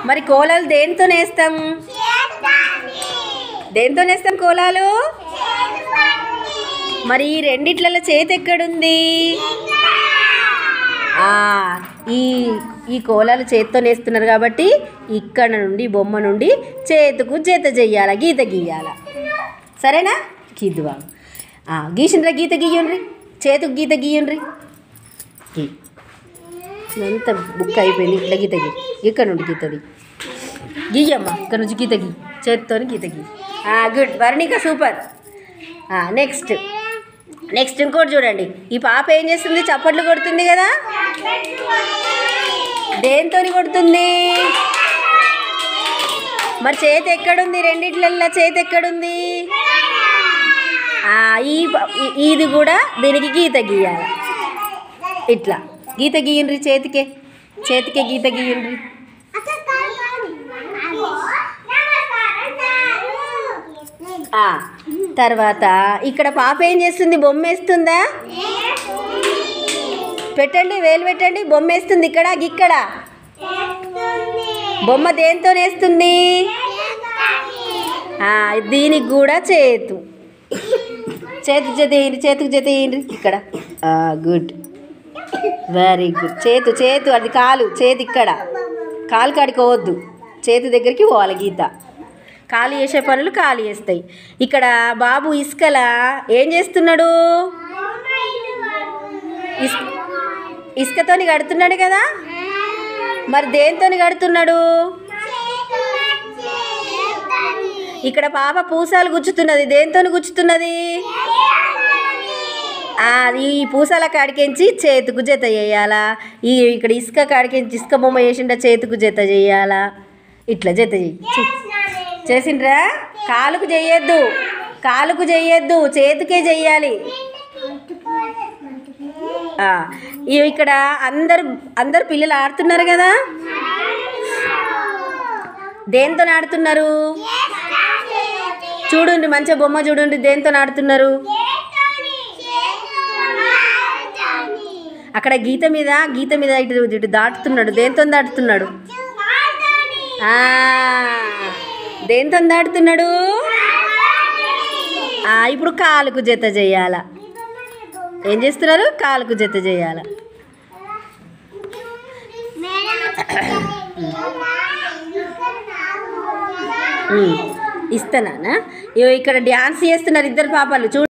మరి కోలాలు దేంతో నేస్తాం దేంతో నేస్తాం కోలాలు మరి ఈ రెండిట్లలో చేతి ఎక్కడుంది ఆ, ఈ ఈ కోలాలు చేత్తో నేస్తున్నారు కాబట్టి ఇక్కడ నుండి బొమ్మ నుండి చేతుకు జత చెయ్యాల గీత గీయాల సరేనా గీద్దువా గీసిండ్రా గీత గీయండ్రి చేతుకు గీత గీయండ్రి గీ ఇదంతా బుక్ అయిపోయింది ఇట్లా గీత గీ ఇక్కడ నుండి గీతది గీయమ్మా ఇక్కడ నుంచి గీత గీ చేతితో గీత గీ good Varnika super next next ఇంకోటి చూడండి ఈ పాప ఏం చేస్తుంది చప్పట్లు కొడుతుంది కదా దేంతో కొడుతుంది మరి చేతి ఎక్కడుంది రెండిట్లల్లో చేతి ఎక్కడుంది ఆ, ఈ ప- ఈ- ఇది కూడా దీనికి గీత గీయాలి ఇట్లా గీత గీయండ్రి చేతికే చేతికే గీత గీయండ్రి ఆ, తర్వాత ఇక్కడ పాప ఏం చేస్తుంది బొమ్మ వేస్తుందా పెట్టండి వేలు పెట్టండి బొమ్మ వేస్తుంది ఇక్కడ ఇక్కడ బొమ్మ దేంతో వేస్తుంది ఆ, దీనికి కూడా చేతు చేతు జత వేయండి చేతుకు జత వేయండి ఇక్కడ గుడ్ వెరీ గుడ్ చేతు చేతు అది కాలు చేతి ఇక్కడ కాలు కాడుకోవద్దు చేతి దగ్గరికి పోవాలి గీత కాలు చేసే పనులు కాలు చేస్తాయి ఇక్కడ బాబు ఇసుకల ఏం చేస్తున్నాడు ఇస్ ఇసుకతోని కడుతున్నాడు కదా మరి దేంతోని కడుతున్నాడు ఇక్కడ పాప పూసాలు గుచ్చుతున్నది దేంతోని గుచ్చుతున్నది ఆ, ఈ పూసల కాడికించి చేతుకు జత చేయాలా ఈ ఇక్కడ ఇసుక కాడికించి ఇసుక బొమ్మ వేసిండ చేతుకు జత చేయాలా ఇట్లా జత చెయ్యి చెయ్. చేసిండ్రా కాలుకు చెయ్యొద్దు కాలుకు చెయ్యొద్దు చేతికే చెయ్యాలి ఆ, ఇవి ఇక్కడ అందరు అందరు పిల్లలు ఆడుతున్నారు కదా దేంతో ఆడుతున్నారు చూడండి మంచిగా బొమ్మ చూడండి దేంతో ఆడుతున్నారు అక్కడ గీత మీద గీత మీద ఇటు ఇటు దాటుతున్నాడు దేంతో దాటుతున్నాడు ఆ, దేంతో దాటుతున్నాడు ఆ, ఇప్పుడు కాలుకు జత చేయాల ఏం చేస్తున్నారు కాలుకు జత చేయాల ఉమ్, ఇస్తానా ఇగో ఇక్కడ డ్యాన్స్ చేస్తున్నారు ఇద్దరు పాపలు చూ